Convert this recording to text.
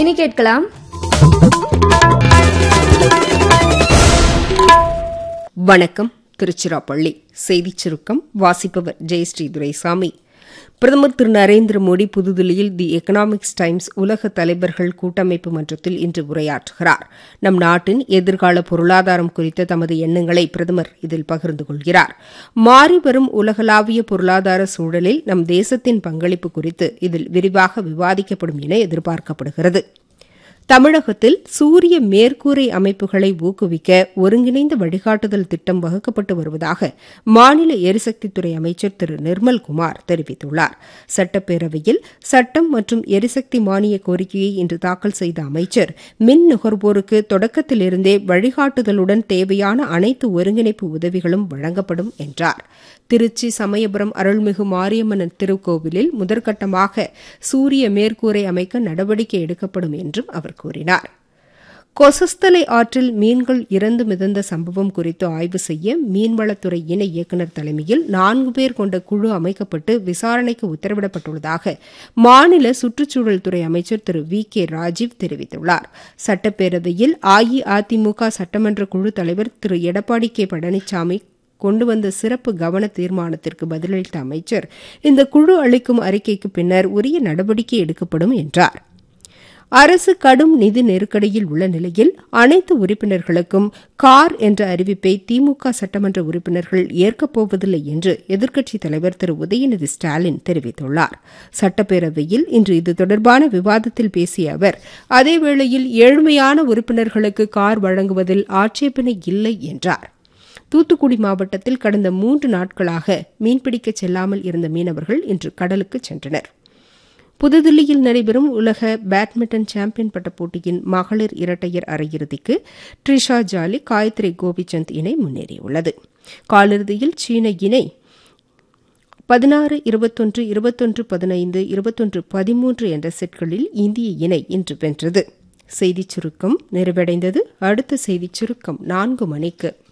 இனி கேட்கலாம் வணக்கம் திருச்சிராப்பள்ளி செய்திச் சுருக்கம் வாசிப்பவர் ஜெயஸ்ரீ துரைசாமி பிரதமர் திரு நரேந்திர மோடி புதுதில்லியில் தி எக்கனாமிக்ஸ் டைம்ஸ் உலக தலைவர்கள் கூட்டமைப்பு மன்றத்தில் இன்று உரையாற்றுகிறார் நம் நாட்டின் எதிர்கால பொருளாதாரம் குறித்த தமது எண்ணங்களை பிரதமர் இதில் பகிர்ந்து கொள்கிறார் மாறிவரும் உலகளாவிய பொருளாதார சூழலில் நம் தேசத்தின் பங்களிப்பு குறித்து இதில் விரிவாக விவாதிக்கப்படும் என எதிர்பார்க்கப்படுகிறது தமிழகத்தில் சூரிய மேற்கூரை அமைப்புகளை ஊக்குவிக்க ஒருங்கிணைந்த வழிகாட்டுதல் திட்டம் வகுக்கப்பட்டு வருவதாக மாநில எரிசக்தித்துறை அமைச்சர் திரு நிர்மல்குமார் தெரிவித்துள்ளார் சட்டப்பேரவையில் சட்டம் மற்றும் எரிசக்தி மானிய கோரிக்கையை இன்று தாக்கல் செய்த அமைச்சர் மின் நுகர்வோருக்கு தொடக்கத்திலிருந்தே வழிகாட்டுதலுடன் தேவையான அனைத்து ஒருங்கிணைப்பு உதவிகளும் வழங்கப்படும் என்றார் திருச்சி சமயபுரம் அருள்மிகு மாரியம்மன் திருக்கோவிலில் முதற்கட்டமாக சூரிய மேற்கூரை அமைக்க நடவடிக்கை எடுக்கப்படும் என்றும் அவர் கூறினார் கொசஸ்தலை ஆற்றில் மீன்கள் இறந்து மிதந்த சம்பவம் குறித்து ஆய்வு செய்ய மீன்வளத்துறை இணை இயக்குநர் தலைமையில் நான்கு பேர் கொண்ட குழு அமைக்கப்பட்டு விசாரணைக்கு உத்தரவிடப்பட்டுள்ளதாக மாநில சுற்றுச்சூழல் துறை அமைச்சர் திரு வி கே ராஜீவ் தெரிவித்துள்ளார் சட்டப்பேரவையில் அஇஅதிமுக சட்டமன்ற குழு தலைவர் திரு எடப்பாடி கே பழனிசாமி கொண்டு வந்த சிறப்பு கவன தீர்மானத்திற்கு பதிலளித்த அமைச்சர் இந்த குழு அளிக்கும் அறிக்கைக்கு பின்னர் உரிய நடவடிக்கை எடுக்கப்படும் என்றார் அரசு கடும் நிதி நெருக்கடியில் உள்ள நிலையில் அனைத்து உறுப்பினர்களுக்கும் கார் என்ற அறிவிப்பை திமுக சட்டமன்ற உறுப்பினர்கள் ஏற்கப் போவதில்லை என்று எதிர்க்கட்சித் தலைவர் திரு உதயநிதி ஸ்டாலின் தெரிவித்துள்ளார் சட்டப்பேரவையில் இன்று இது தொடர்பான விவாதத்தில் பேசிய அவர் அதேவேளையில் ஏழ்மையான உறுப்பினர்களுக்கு கார் வழங்குவதில் ஆட்சேபனை இல்லை என்றார் தூத்துக்குடி மாவட்டத்தில் கடந்த மூன்று நாட்களாக மீன்பிடிக்கச் செல்லாமல் இருந்த மீனவர்கள் இன்று கடலுக்கு சென்றனர் புதுதில்லியில் நடைபெறும் உலக பேட்மிண்டன் சாம்பியன் பட்ட போட்டியின் மகளிர் இரட்டையர் அரையிறுதிக்கு ட்ரிஷா ஜாலி காயத்ரி கோபிச்சந்த் இணை முன்னேறியுள்ளது காலிறுதியில் சீன இணை பதினாறு இருபத்தொன்று இருபத்தொன்று பதினைந்து இருபத்தொன்று பதிமூன்று என்ற செட்களில் இந்திய இணை இன்று வென்றது செய்திச் சுருக்கம் நிறைவடைந்தது அடுத்த செய்திச் சுருக்கம் நான்கு மணிக்கு